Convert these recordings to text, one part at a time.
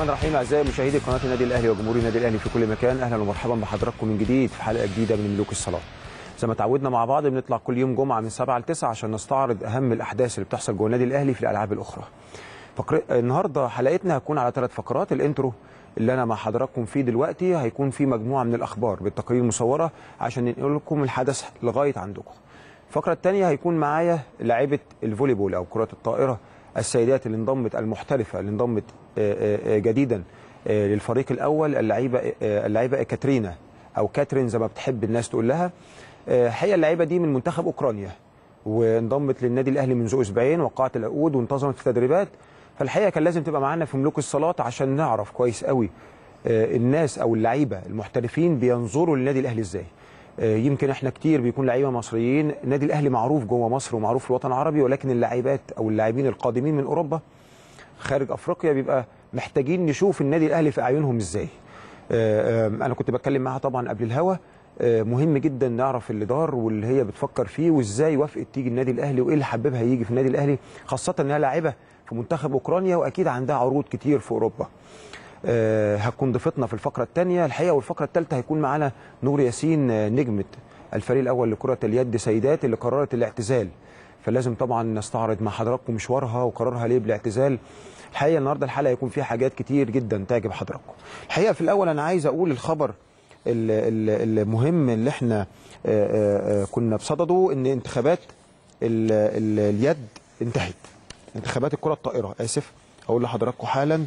الرحمن الرحيم اعزائي مشاهدي قناه النادي الاهلي وجمهور النادي الاهلي في كل مكان اهلا ومرحبا بحضراتكم من جديد في حلقه جديده من ملوك الصلاه. زي ما تعودنا مع بعض بنطلع كل يوم جمعه من 7 ل 9 عشان نستعرض اهم الاحداث اللي بتحصل جوه النادي الاهلي في الالعاب الاخرى. فقر... النهارده حلقتنا هتكون على ثلاث فقرات الانترو اللي انا مع حضراتكم فيه دلوقتي هيكون فيه مجموعه من الاخبار بالتقارير المصوره عشان ننقل لكم الحدث لغايه عندكم. الفقره الثانيه هيكون معايا لاعيبه الفولي بول او كره الطائره السيدات اللي انضمت المحترفه اللي انضمت جديدا للفريق الاول اللعيبه اللعيبه كاترينا او كاترين زي ما بتحب الناس تقول لها الحقيقه اللعيبه دي من منتخب اوكرانيا وانضمت للنادي الاهلي منذ اسبوعين وقعت العقود وانتظمت في التدريبات فالحقيقه كان لازم تبقى معانا في ملوك الصلاه عشان نعرف كويس قوي الناس او اللعيبه المحترفين بينظروا للنادي الاهلي ازاي يمكن احنا كتير بيكون لعيبه مصريين النادي الاهلي معروف جوه مصر ومعروف في الوطن العربي ولكن اللاعبات او اللاعبين القادمين من اوروبا خارج افريقيا بيبقى محتاجين نشوف النادي الاهلي في اعينهم ازاي انا كنت بتكلم معاها طبعا قبل الهوا مهم جدا نعرف اللي دار واللي هي بتفكر فيه وازاي وافقت تيجي النادي الاهلي وايه اللي حببها يجي في النادي الاهلي خاصه انها لاعبه في منتخب اوكرانيا واكيد عندها عروض كتير في اوروبا أه هتكون ضيفتنا في الفقره الثانيه الحقيقه والفقره الثالثه هيكون معانا نور ياسين نجمه الفريق الاول لكره اليد سيدات اللي قررت الاعتزال فلازم طبعا نستعرض مع حضراتكم مشوارها وقرارها ليه بالاعتزال الحقيقه النهارده الحلقه هيكون فيها حاجات كتير جدا تعجب حضراتكم الحقيقه في الاول انا عايز اقول الخبر المهم اللي احنا كنا بصدده ان انتخابات اليد انتهت انتخابات الكره الطائره اسف هقول لحضراتكم حالا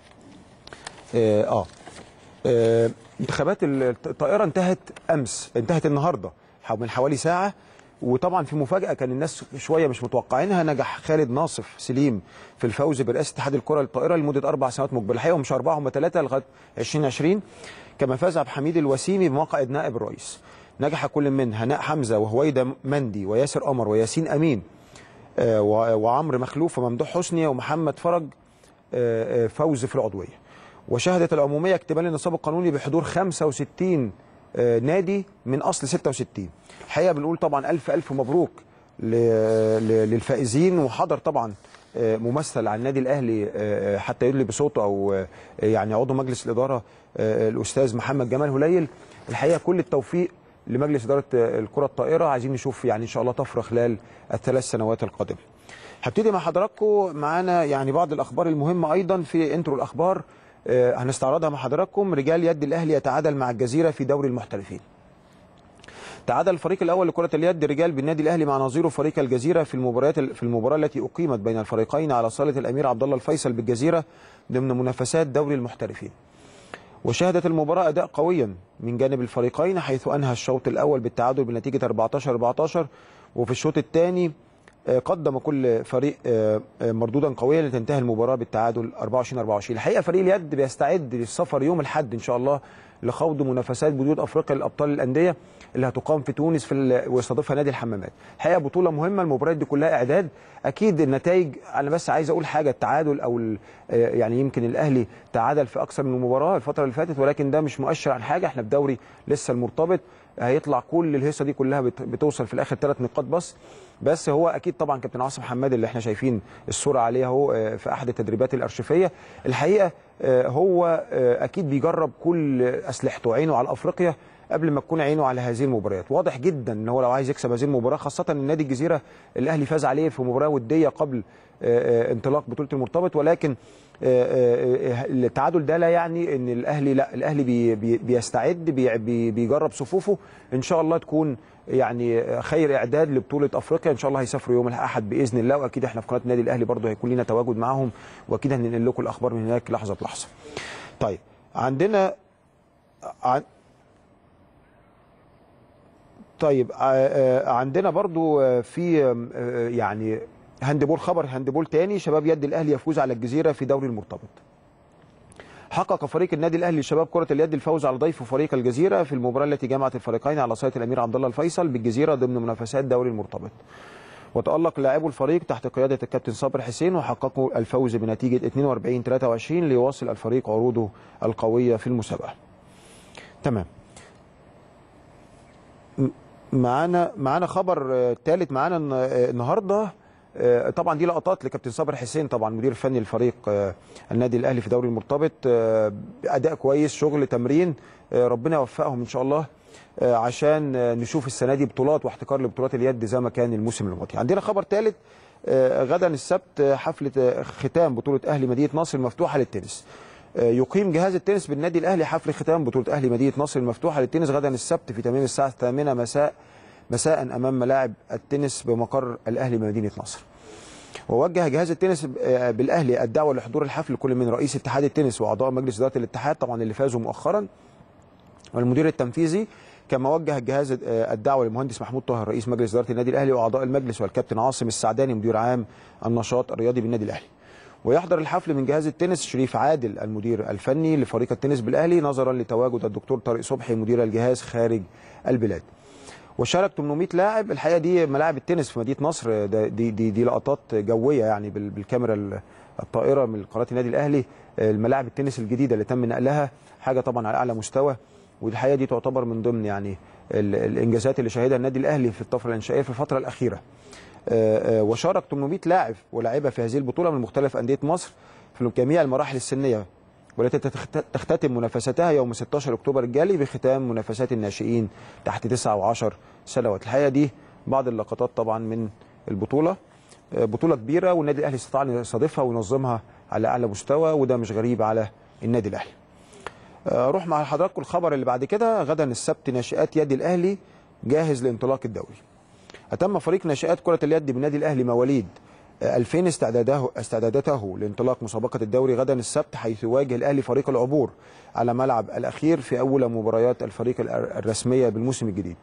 اه, آه. انتخابات الطائره انتهت امس انتهت النهارده من حوالي ساعه وطبعا في مفاجاه كان الناس شويه مش متوقعينها نجح خالد ناصف سليم في الفوز برئاسه اتحاد الكره للطائره لمده اربع سنوات مقبله الحقيقه مش اربعه هم ثلاثه لغايه 2020 كما فاز عبد الحميد الوسيمي بمقعد نائب الرئيس نجح كل من هناء حمزه وهويده مندي وياسر قمر وياسين امين آه وعمرو مخلوف وممدوح حسني ومحمد فرج آه فوز في العضويه وشهدت العمومية اكتمال النصاب القانوني بحضور 65 نادي من أصل 66 الحقيقة بنقول طبعا ألف ألف مبروك للفائزين وحضر طبعا ممثل عن النادي الأهلي حتى يدلي بصوته أو يعني عضو مجلس الإدارة الأستاذ محمد جمال هليل الحقيقة كل التوفيق لمجلس إدارة الكرة الطائرة عايزين نشوف يعني إن شاء الله طفرة خلال الثلاث سنوات القادمة هبتدي مع حضراتكم معانا يعني بعض الأخبار المهمة أيضا في انترو الأخبار آه هنستعرضها مع حضراتكم رجال يد الاهلي يتعادل مع الجزيره في دوري المحترفين. تعادل الفريق الاول لكره اليد رجال بالنادي الاهلي مع نظيره فريق الجزيره في المباريات في المباراه التي اقيمت بين الفريقين على صاله الامير عبد الله الفيصل بالجزيره ضمن منافسات دوري المحترفين. وشهدت المباراه اداء قويا من جانب الفريقين حيث انهى الشوط الاول بالتعادل بنتيجه 14 14 وفي الشوط الثاني قدم كل فريق مردودا قويا لتنتهي المباراه بالتعادل 24 24 الحقيقه فريق اليد بيستعد للسفر يوم الاحد ان شاء الله لخوض منافسات بطوله افريقيا للابطال الانديه اللي هتقام في تونس في ويستضيفها نادي الحمامات الحقيقه بطوله مهمه المباريات دي كلها اعداد اكيد النتائج انا بس عايز اقول حاجه التعادل او يعني يمكن الاهلي تعادل في اكثر من مباراه الفتره اللي فاتت ولكن ده مش مؤشر عن حاجه احنا في دوري لسه المرتبط هيطلع كل الهيصه دي كلها بتوصل في الاخر ثلاث نقاط بس بس هو اكيد طبعا كابتن عاصم حماد اللي احنا شايفين الصوره عليه اهو في احد التدريبات الارشيفيه الحقيقه هو اكيد بيجرب كل اسلحته عينه على افريقيا قبل ما تكون عينه على هذه المباريات واضح جدا ان هو لو عايز يكسب هذه المباراه خاصه ان نادي الجزيره الاهلي فاز عليه في مباراه وديه قبل انطلاق بطوله المرتبط ولكن التعادل ده لا يعني ان الاهلي لا الاهلي بي بي بيستعد بي بيجرب صفوفه ان شاء الله تكون يعني خير اعداد لبطوله افريقيا ان شاء الله هيسافروا يوم الاحد باذن الله واكيد احنا في قناه النادي الاهلي برضه هيكون لنا تواجد معاهم واكيد هننقل لكم الاخبار من هناك لحظه بلحظه. طيب عندنا عن طيب عندنا برضو في يعني هاندبول خبر هاندبول تاني شباب يد الاهلي يفوز على الجزيره في دوري المرتبط حقق فريق النادي الاهلي لشباب كره اليد الفوز على ضيف فريق الجزيره في المباراه التي جمعت الفريقين على صاله الامير عبد الله الفيصل بالجزيره ضمن منافسات دوري المرتبط وتألق لاعبو الفريق تحت قيادة الكابتن صابر حسين وحققوا الفوز بنتيجة 42 23 ليواصل الفريق عروضه القوية في المسابقة. تمام. معانا معانا خبر ثالث معانا النهارده آه، طبعا دي لقطات لكابتن صابر حسين طبعا مدير الفني لفريق آه، النادي الاهلي في دوري المرتبط آه، اداء كويس شغل تمرين آه، ربنا يوفقهم ان شاء الله آه، عشان آه، نشوف السنه دي بطولات واحتكار لبطولات اليد زي ما كان الموسم الماضي عندنا خبر ثالث آه، غدا السبت آه، حفله آه، ختام بطوله اهلي مدينه نصر المفتوحه للتنس آه، يقيم جهاز التنس بالنادي الاهلي حفل ختام بطوله اهلي مدينه نصر المفتوحه للتنس غدا السبت في تمام الساعه 8 مساء مساء امام ملاعب التنس بمقر الاهلي بمدينه نصر ووجه جهاز التنس آه، بالاهلي الدعوه لحضور الحفل كل من رئيس اتحاد التنس واعضاء مجلس اداره الاتحاد طبعا اللي فازوا مؤخرا والمدير التنفيذي كما وجه الجهاز آه، الدعوه للمهندس محمود طاهر رئيس مجلس اداره النادي الاهلي واعضاء المجلس والكابتن عاصم السعداني مدير عام النشاط الرياضي بالنادي الاهلي ويحضر الحفل من جهاز التنس شريف عادل المدير الفني لفريق التنس بالاهلي نظرا لتواجد الدكتور طارق صبحي مدير الجهاز خارج البلاد وشارك 800 لاعب الحقيقه دي ملاعب التنس في مدينه نصر ده- دي دي دي لقطات جويه يعني بال- بالكاميرا ال- الطائره من قناه النادي الاهلي الملاعب التنس الجديده اللي تم نقلها حاجه طبعا على اعلى مستوى والحقيقه دي تعتبر من ضمن يعني ال- الانجازات اللي شهدها النادي الاهلي في الطفره الانشائيه في الفتره الاخيره آه، آه، وشارك 800 لاعب ولاعيبه في هذه البطوله من مختلف انديه مصر في جميع المراحل السنيه والتي تخت- تختتم منافستها يوم 16 اكتوبر الجاري بختام منافسات الناشئين تحت 9 و10 سنوات الحقيقه دي بعض اللقطات طبعا من البطوله آه، بطوله كبيره والنادي الاهلي استطاع ان يستضيفها وينظمها على اعلى مستوى وده مش غريب على النادي الاهلي آه، اروح مع حضراتكم الخبر اللي بعد كده غدا السبت ناشئات يد الاهلي جاهز لانطلاق الدوري أتم فريق ناشئات كرة اليد بالنادي الأهلي مواليد آه، 2000 استعداده استعداداته لانطلاق مسابقة الدوري غدا السبت حيث يواجه الأهلي فريق العبور على ملعب الأخير في أول مباريات الفريق الأر- الرسمية بالموسم الجديد.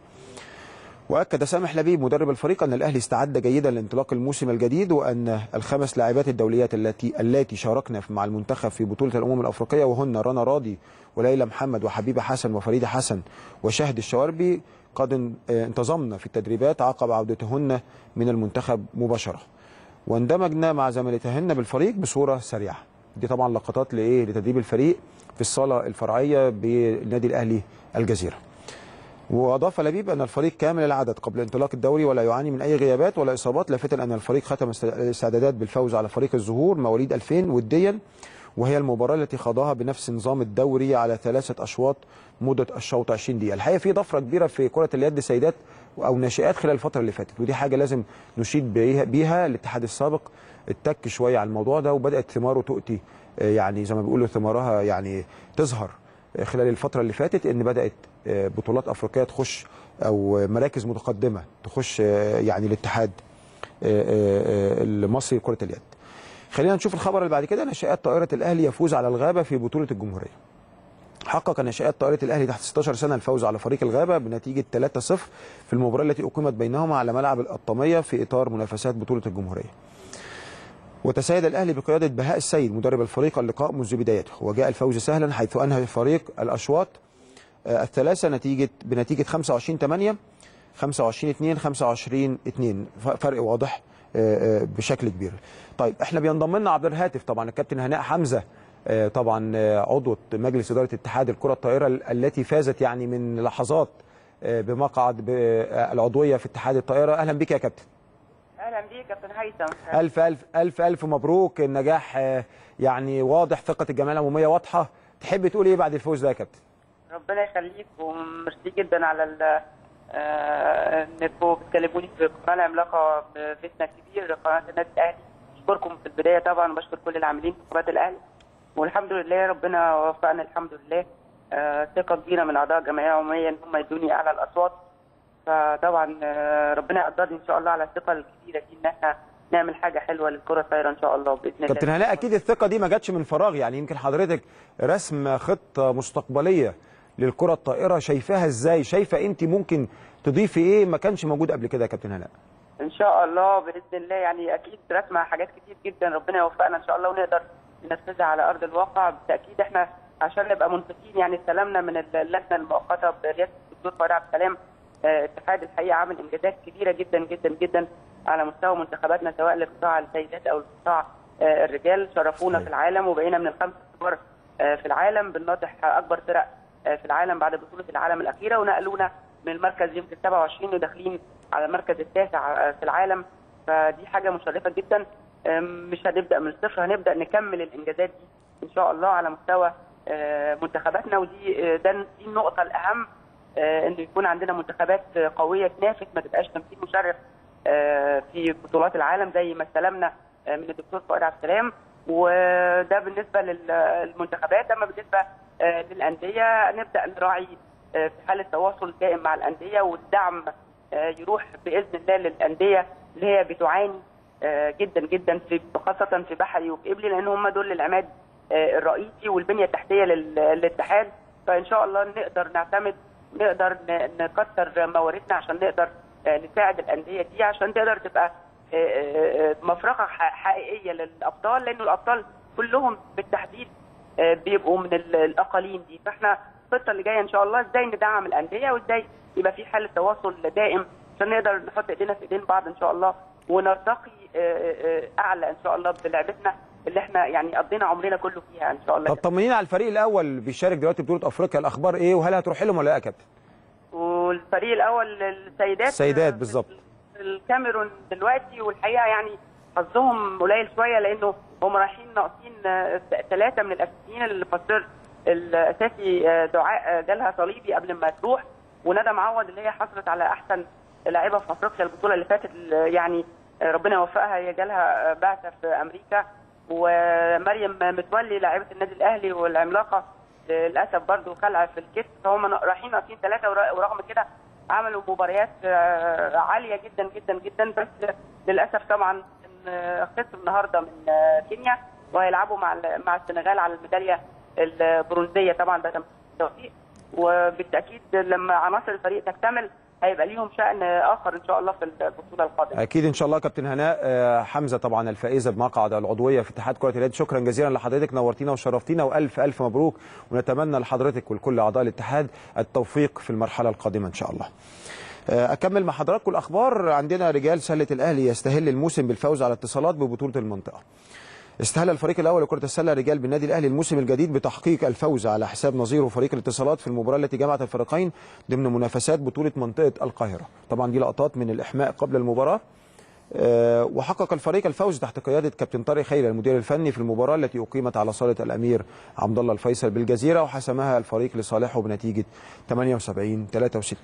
واكد سامح لبيب مدرب الفريق ان الاهلي استعد جيدا لانطلاق الموسم الجديد وان الخمس لاعبات الدوليات التي التي شاركن في- مع المنتخب في بطوله الامم الافريقيه وهن رنا راضي وليلى محمد وحبيبه حسن وفريده حسن وشهد الشواربي قد ان- آه، انتظمن في التدريبات عقب عودتهن من المنتخب مباشره واندمجنا مع زميلتهن بالفريق بصوره سريعه دي طبعا لقطات لايه لتدريب الفريق في الصاله الفرعيه بالنادي الاهلي الجزيره واضاف لبيب ان الفريق كامل العدد قبل انطلاق الدوري ولا يعاني من اي غيابات ولا اصابات لافتا ان الفريق ختم است- الاستعدادات بالفوز على فريق الزهور مواليد 2000 وديا وهي المباراه التي خاضها بنفس نظام الدوري على ثلاثه اشواط مده الشوط 20 دقيقه الحقيقه في طفره كبيره في كره اليد سيدات او ناشئات خلال الفتره اللي فاتت ودي حاجه لازم نشيد بيها, بيها الاتحاد السابق اتك شويه على الموضوع ده وبدات ثماره تؤتي آه، يعني زي ما بيقولوا ثمارها يعني تظهر خلال الفترة اللي فاتت ان بدأت آه، بطولات افريقية تخش او مراكز متقدمة تخش آه، يعني الاتحاد آه، آه، آه، المصري لكرة اليد. خلينا نشوف الخبر اللي بعد كده ناشئات طائرة الاهلي يفوز على الغابة في بطولة الجمهورية. حقق ناشئات طائرة الاهلي تحت 16 سنة الفوز على فريق الغابة بنتيجة 3-0 في المباراة التي اقيمت بينهما على ملعب القطامية في اطار منافسات بطولة الجمهورية. وتسيد الاهلي بقياده بهاء السيد مدرب الفريق اللقاء منذ بدايته وجاء الفوز سهلا حيث انهى فريق الاشواط آه، الثلاثه نتيجه بنتيجه 25 8 25 2 25 2 ف- فرق واضح آه، آه، بشكل كبير. طيب احنا بينضم لنا عبر الهاتف طبعا الكابتن هناء حمزه آه، طبعا آه، عضو مجلس اداره اتحاد الكره الطائره ال- التي فازت يعني من لحظات آه، بمقعد ب- آه، العضويه في اتحاد الطائره اهلا بك يا كابتن. اهلا بيك يا كابتن هيثم ألف ألف ألف ألف مبروك النجاح آه، يعني واضح ثقة الجمعية العمومية واضحة تحب تقول إيه بعد الفوز ده يا كابتن؟ ربنا يخليك وميرسي جدا على ال آه، انكم بتكلموني في قناه العملاقه باسمنا الكبير قناه النادي الاهلي اشكركم في البدايه طبعا وبشكر كل العاملين في قناه الاهلي والحمد لله ربنا وفقنا الحمد لله آه، ثقه كبيره من اعضاء الجمعيه العموميه ان هم يدوني اعلى الاصوات فطبعا آه، ربنا يقدرني ان شاء الله على الثقه الكبيره دي ان احنا نعمل حاجه حلوه للكره الطايره ان شاء الله باذن الله كابتن هناء أكيد الثقة دي ما جاتش من فراغ يعني يمكن حضرتك رسم خطة مستقبلية للكرة الطائرة شايفاها إزاي؟ شايفة أنت ممكن تضيفي إيه ما كانش موجود قبل كده يا كابتن هناء؟ ان شاء الله باذن الله يعني اكيد رسمه حاجات كتير جدا ربنا يوفقنا ان شاء الله ونقدر ننفذها على ارض الواقع بالتاكيد احنا عشان نبقى منصفين يعني استلمنا من اللجنه المؤقته برئاسه الدكتور فؤاد عبد السلام آه، اتحاد الحقيقه عامل انجازات كبيره جدا جدا جدا على مستوى منتخباتنا سواء لقطاع السيدات او لقطاع آه، الرجال شرفونا في العالم وبقينا من الخمس كبار آه، في العالم بنناطح اكبر فرق آه، في العالم بعد بطوله العالم الاخيره ونقلونا من المركز يمكن 27 وداخلين على المركز التاسع آه، في العالم فدي حاجه مشرفه جدا آم، مش هنبدا من الصفر هنبدا نكمل الانجازات دي ان شاء الله على مستوى آه، منتخباتنا ودي آه، ده دي النقطه الاهم آه، ان يكون عندنا منتخبات آه، قويه تنافس ما تبقاش تمثيل مشرف آه، في بطولات العالم زي ما استلمنا آه، من الدكتور فؤاد عبد السلام وده بالنسبه للمنتخبات اما بالنسبه آه، للانديه نبدا نراعي آه، في حاله تواصل دائم مع الانديه والدعم آه، يروح باذن الله للانديه اللي هي بتعاني آه، جدا جدا في خاصه في بحري وفي قبلي لان هم دول العماد آه، الرئيسي والبنيه التحتيه لل- للاتحاد فان شاء الله نقدر نعتمد نقدر ن- نكتر مواردنا عشان نقدر آه، نساعد الانديه دي عشان تقدر تبقى آه، آه، آه، مفرقه ح- حقيقيه للابطال لانه الابطال كلهم بالتحديد آه، بيبقوا من ال- الاقاليم دي فاحنا الخطه اللي جايه ان شاء الله ازاي ندعم الانديه وازاي يبقى في حاله تواصل دائم عشان نقدر نحط ايدينا في ايدين بعض ان شاء الله ونرتقي آه، آه، اعلى ان شاء الله بلعبتنا اللي احنا يعني قضينا عمرنا كله فيها ان شاء الله طب طمنينا على الفريق الاول اللي بيشارك دلوقتي بطوله افريقيا الاخبار ايه وهل هتروح لهم ولا لا يا كابتن والفريق الاول السيدات السيدات بالظبط. الكاميرون دلوقتي والحقيقه يعني حظهم قليل شويه لانه هم رايحين ناقصين ثلاثه من الاساسيين الفصيل الاساسي آه، دعاء آه، جالها صليبي قبل ما تروح وندى معوض اللي هي حصلت على احسن لاعبه في افريقيا البطوله اللي فاتت آه، يعني آه، ربنا يوفقها هي جالها آه، بعثه في امريكا ومريم متولي لاعبه النادي الاهلي والعملاقه للاسف برضو خلع في الكتف فهم رايحين ناقصين ثلاثه ورا- ورغم كده عملوا مباريات آه، عاليه جدا جدا جدا بس للاسف طبعا إن، آه، خسروا النهارده من آه، كينيا وهيلعبوا مع ال- مع السنغال على الميداليه البرونزيه طبعا ده توفيق وبالتاكيد لما عناصر الفريق تكتمل هيبقى ليهم شان اخر ان شاء الله في البطوله القادمه اكيد ان شاء الله كابتن هناء آه، حمزه طبعا الفائزه بمقعد العضويه في اتحاد كره اليد شكرا جزيلا لحضرتك نورتينا وشرفتينا والف الف مبروك ونتمنى لحضرتك ولكل اعضاء الاتحاد التوفيق في المرحله القادمه ان شاء الله آه، اكمل مع حضراتكم الاخبار عندنا رجال سله الاهلي يستهل الموسم بالفوز على اتصالات ببطوله المنطقه استهل الفريق الاول لكره السله رجال بالنادي الاهلي الموسم الجديد بتحقيق الفوز على حساب نظيره فريق الاتصالات في المباراه التي جمعت الفريقين ضمن منافسات بطوله منطقه القاهره طبعا دي لقطات من الاحماء قبل المباراه آه، وحقق الفريق الفوز تحت قياده كابتن طارق خيري المدير الفني في المباراه التي اقيمت على صاله الامير عبد الله الفيصل بالجزيره وحسمها الفريق لصالحه بنتيجه 78 63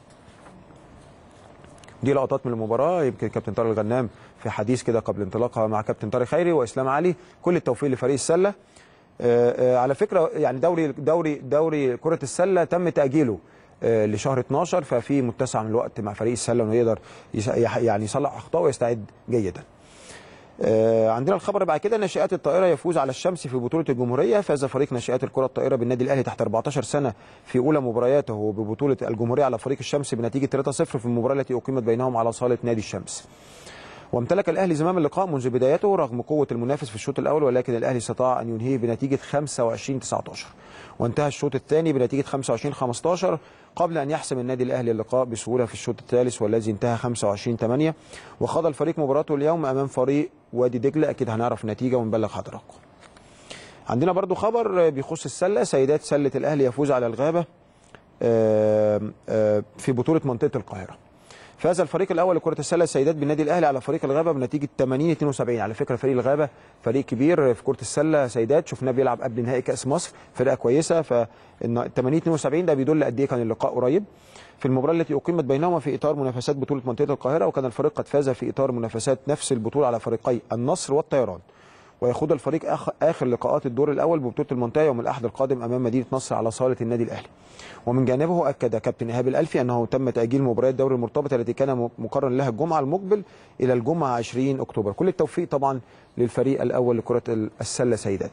دي لقطات من المباراه يمكن كابتن طارق الغنام في حديث كده قبل انطلاقها مع كابتن طارق خيري واسلام علي كل التوفيق لفريق السله آه، آه، على فكره يعني دوري دوري دوري كره السله تم تاجيله آه، لشهر 12 ففي متسع من الوقت مع فريق السله انه يقدر يس- يح- يعني يصلح اخطائه ويستعد جيدا آه، عندنا الخبر بعد كده ناشئات الطائره يفوز على الشمس في بطوله الجمهوريه فاز فريق ناشئات الكره الطائره بالنادي الاهلي تحت 14 سنه في اولى مبارياته ببطوله الجمهوريه على فريق الشمس بنتيجه 3-0 في المباراه التي اقيمت بينهم على صاله نادي الشمس وامتلك الاهلي زمام اللقاء منذ بدايته رغم قوه المنافس في الشوط الاول ولكن الاهلي استطاع ان ينهيه بنتيجه 25 19 وانتهى الشوط الثاني بنتيجه 25 15 قبل ان يحسم النادي الاهلي اللقاء بسهوله في الشوط الثالث والذي انتهى 25 8 وخاض الفريق مباراته اليوم امام فريق وادي دجله اكيد هنعرف النتيجه ونبلغ حضراتكم عندنا برضو خبر بيخص السله سيدات سله الاهلي يفوز على الغابه آم، آم، في بطوله منطقه القاهره فاز الفريق الاول لكره السله السيدات بالنادي الاهلي على فريق الغابه بنتيجه 80 72 على فكره فريق الغابه فريق كبير في كره السله سيدات شفناه بيلعب قبل نهائي كاس مصر فرقه كويسه ف 80 72 ده بيدل قد ايه كان اللقاء قريب في المباراه التي اقيمت بينهما في اطار منافسات بطوله منطقه القاهره وكان الفريق قد فاز في اطار منافسات نفس البطوله على فريقي النصر والطيران ويخوض الفريق آخ- اخر لقاءات الدور الاول ببطوله المنطقه يوم الاحد القادم امام مدينه نصر على صاله النادي الاهلي ومن جانبه اكد كابتن ايهاب الالفي انه تم تاجيل مباريات دوري المرتبطه التي كان م- مقرر لها الجمعه المقبل الى الجمعه 20 اكتوبر كل التوفيق طبعا للفريق الاول لكره ال- السله سيدات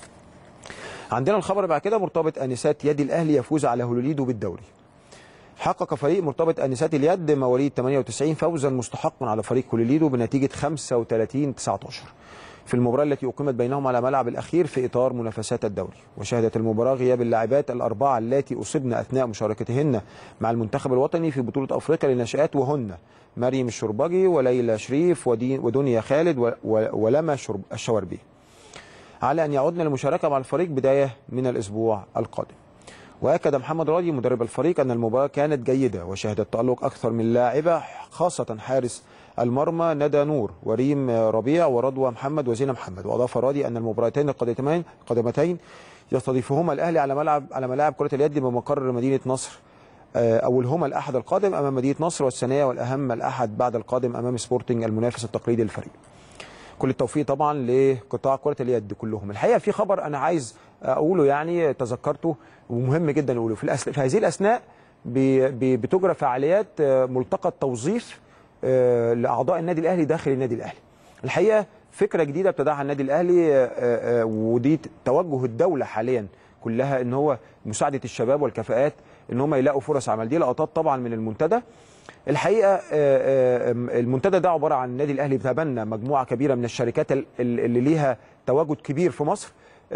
عندنا الخبر بعد كده مرتبط انسات يد الاهلي يفوز على هولوليدو بالدوري حقق فريق مرتبط انسات اليد مواليد 98 فوزا مستحقا على فريق هولوليدو بنتيجه 35 19 في المباراة التي أقيمت بينهم على ملعب الأخير في إطار منافسات الدوري وشهدت المباراة غياب اللاعبات الأربعة اللاتي أصبن أثناء مشاركتهن مع المنتخب الوطني في بطولة أفريقيا للناشئات وهن مريم الشربجي وليلى شريف ودين ودنيا خالد و- و- ولما شرب الشواربي على أن يعودن للمشاركة مع الفريق بداية من الأسبوع القادم واكد محمد راضي مدرب الفريق ان المباراه كانت جيده وشهدت تالق اكثر من لاعبه خاصه حارس المرمى ندى نور وريم ربيع ورضوى محمد وزينة محمد واضاف رادي ان المباراتين القادمتين القادمتين يستضيفهما الاهلي على ملعب على ملاعب كره اليد بمقر مدينه نصر اولهما الاحد القادم امام مدينه نصر والثانيه والاهم الاحد بعد القادم امام سبورتنج المنافس التقليدي للفريق كل التوفيق طبعا لقطاع كره اليد كلهم الحقيقه في خبر انا عايز اقوله يعني تذكرته ومهم جدا اقوله في, الأس... في هذه الاثناء بي... بي... بتجرى فعاليات ملتقى التوظيف لاعضاء النادي الاهلي داخل النادي الاهلي الحقيقه فكره جديده ابتدعها النادي الاهلي ودي توجه الدوله حاليا كلها ان هو مساعده الشباب والكفاءات ان هم يلاقوا فرص عمل دي لقطات طبعا من المنتدى الحقيقه المنتدى ده عباره عن النادي الاهلي تبنى مجموعه كبيره من الشركات اللي ليها تواجد كبير في مصر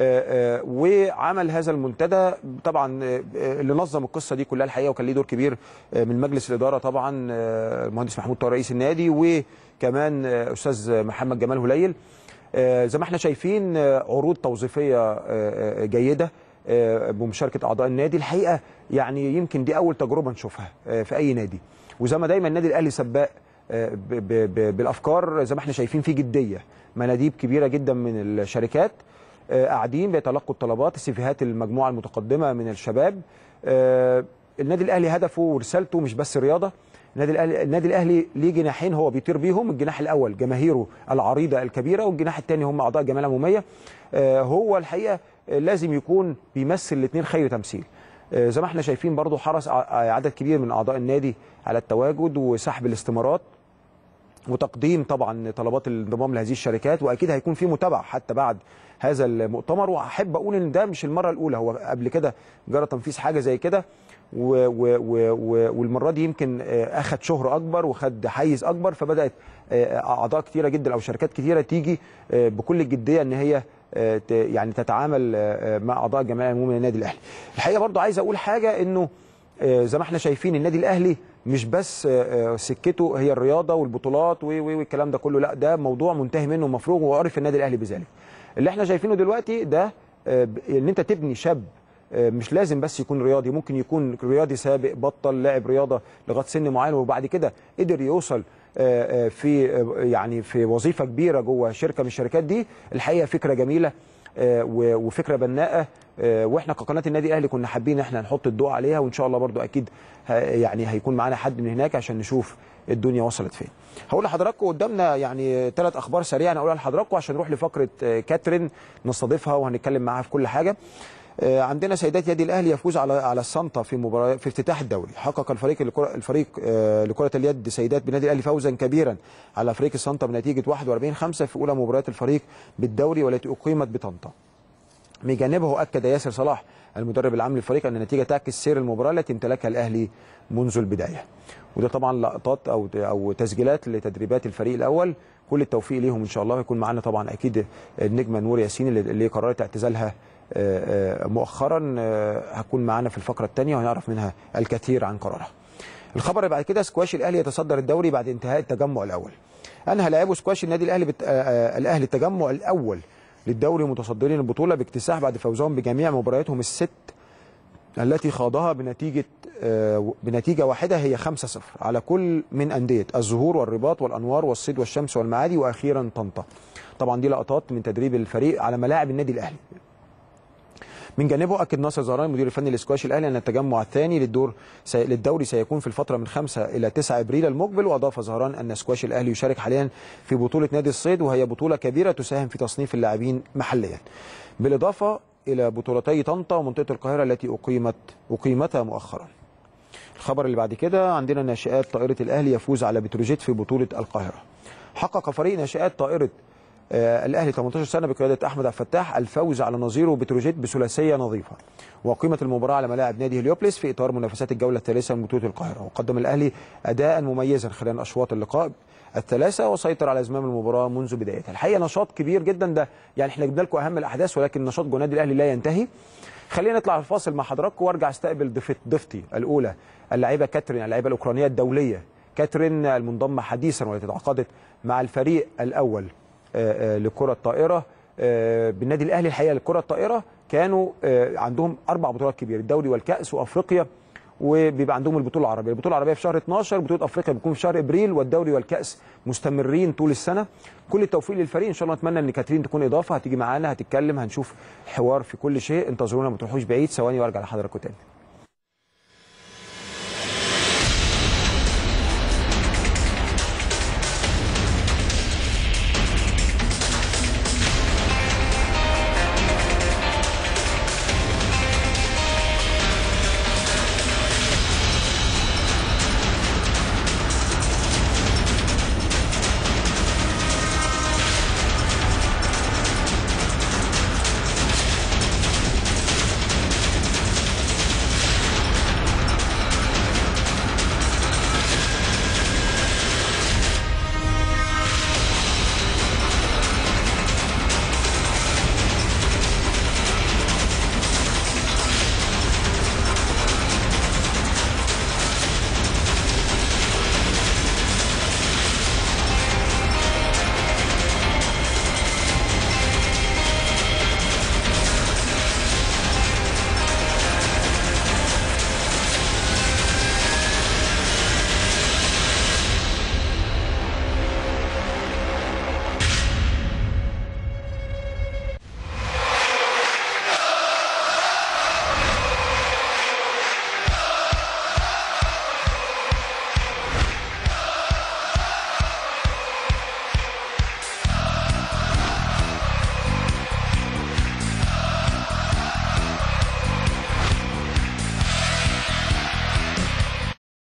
وعمل هذا المنتدى طبعا اللي نظم القصه دي كلها الحقيقه وكان ليه دور كبير من مجلس الاداره طبعا المهندس محمود طارق رئيس النادي وكمان استاذ محمد جمال هليل زي ما احنا شايفين عروض توظيفيه جيده بمشاركه اعضاء النادي الحقيقه يعني يمكن دي اول تجربه نشوفها في اي نادي وزي ما دايما النادي الاهلي سباق بالافكار زي ما احنا شايفين في جديه مناديب كبيره جدا من الشركات قاعدين بيتلقوا الطلبات السيفيهات المجموعه المتقدمه من الشباب النادي الاهلي هدفه ورسالته مش بس رياضه النادي الاهلي النادي الاهلي ليه جناحين هو بيطير بيهم الجناح الاول جماهيره العريضه الكبيره والجناح الثاني هم اعضاء الجمعيه العموميه هو الحقيقه لازم يكون بيمثل الاثنين خير تمثيل زي ما احنا شايفين برضو حرص عدد كبير من اعضاء النادي على التواجد وسحب الاستمارات وتقديم طبعا طلبات الانضمام لهذه الشركات واكيد هيكون في متابعه حتى بعد هذا المؤتمر واحب اقول ان ده مش المره الاولى هو قبل كده جرى تنفيذ حاجه زي كده و و و والمره دي يمكن اخذ شهره اكبر وخد حيز اكبر فبدات اعضاء كثيره جدا او شركات كثيره تيجي بكل الجديه ان هي يعني تتعامل مع اعضاء الجمعيه العموميه للنادي الاهلي. الحقيقه برضو عايز اقول حاجه انه زي ما احنا شايفين النادي الاهلي مش بس سكته هي الرياضه والبطولات والكلام ده كله لا ده موضوع منتهي منه مفروغ وعرف النادي الاهلي بذلك. اللي احنا شايفينه دلوقتي ده ان انت تبني شاب مش لازم بس يكون رياضي ممكن يكون رياضي سابق بطل لاعب رياضه لغايه سن معين وبعد كده قدر يوصل في يعني في وظيفه كبيره جوه شركه من الشركات دي الحقيقه فكره جميله وفكره بناءه واحنا كقناه النادي الاهلي كنا حابين ان احنا نحط الضوء عليها وان شاء الله برضو اكيد يعني هيكون معانا حد من هناك عشان نشوف الدنيا وصلت فين. هقول لحضراتكم قدامنا يعني ثلاث اخبار سريعه اقولها لحضراتكم عشان نروح لفقره كاترين نستضيفها وهنتكلم معاها في كل حاجه. عندنا سيدات يدي الاهلي يفوز على على السانتا في مباراه في افتتاح الدوري حقق الفريق الكرة الفريق لكره اليد سيدات بالنادي الاهلي فوزا كبيرا على فريق السانتا بنتيجه 41 5 في اولى مباريات الفريق بالدوري والتي اقيمت بطنطا من جانبه اكد ياسر صلاح المدرب العام للفريق ان النتيجه تعكس سير المباراه التي امتلكها الاهلي منذ البدايه وده طبعا لقطات او او تسجيلات لتدريبات الفريق الاول كل التوفيق ليهم ان شاء الله ويكون معانا طبعا اكيد النجمه نور ياسين اللي قررت اعتزالها مؤخرا هتكون معانا في الفقره الثانيه وهنعرف منها الكثير عن قرارها. الخبر اللي بعد كده سكواش الاهلي يتصدر الدوري بعد انتهاء التجمع الاول. انهى لاعبو سكواش النادي الاهلي بت... الاهلي التجمع الاول للدوري متصدرين البطوله باكتساح بعد فوزهم بجميع مبارياتهم الست التي خاضها بنتيجه بنتيجه واحده هي 5-0 على كل من انديه الزهور والرباط والانوار والصيد والشمس والمعادي واخيرا طنطا. طبعا دي لقطات من تدريب الفريق على ملاعب النادي الاهلي. من جانبه اكد ناصر زهران المدير الفني للسكواش الاهلي ان التجمع الثاني للدور سي... للدوري سيكون في الفتره من 5 الى 9 ابريل المقبل واضاف زهران ان سكواش الاهلي يشارك حاليا في بطوله نادي الصيد وهي بطوله كبيره تساهم في تصنيف اللاعبين محليا بالاضافه الى بطولتي طنطا ومنطقه القاهره التي اقيمت اقيمتا مؤخرا الخبر اللي بعد كده عندنا ناشئات طائره الاهلي يفوز على بتروجيت في بطوله القاهره حقق فريق ناشئات طائره آه الاهلي 18 سنه بقياده احمد عبد الفتاح الفوز على نظيره بتروجيت بثلاثيه نظيفه وقيمه المباراه على ملاعب نادي هليوبلس في اطار منافسات الجوله الثالثه من بطوله القاهره وقدم الاهلي اداء مميزا خلال اشواط اللقاء الثلاثه وسيطر على زمام المباراه منذ بدايتها الحقيقه نشاط كبير جدا ده يعني احنا جبنا لكم اهم الاحداث ولكن نشاط جوه النادي الاهلي لا ينتهي خلينا نطلع الفاصل مع حضراتكم وارجع استقبل ضيفتي الاولى اللاعبه كاترين اللاعبه الاوكرانيه الدوليه كاترين المنضمه حديثا والتي تعاقدت مع الفريق الاول لكره الطائره بالنادي الاهلي الحقيقه لكره الطائره كانوا عندهم اربع بطولات كبيره الدوري والكاس وافريقيا وبيبقى عندهم البطوله العربيه البطوله العربيه في شهر 12 بطوله افريقيا بتكون في شهر ابريل والدوري والكاس مستمرين طول السنه كل التوفيق للفريق ان شاء الله اتمنى ان كاترين تكون اضافه هتيجي معانا هتتكلم هنشوف حوار في كل شيء انتظرونا ما تروحوش بعيد ثواني وارجع لحضراتكم تاني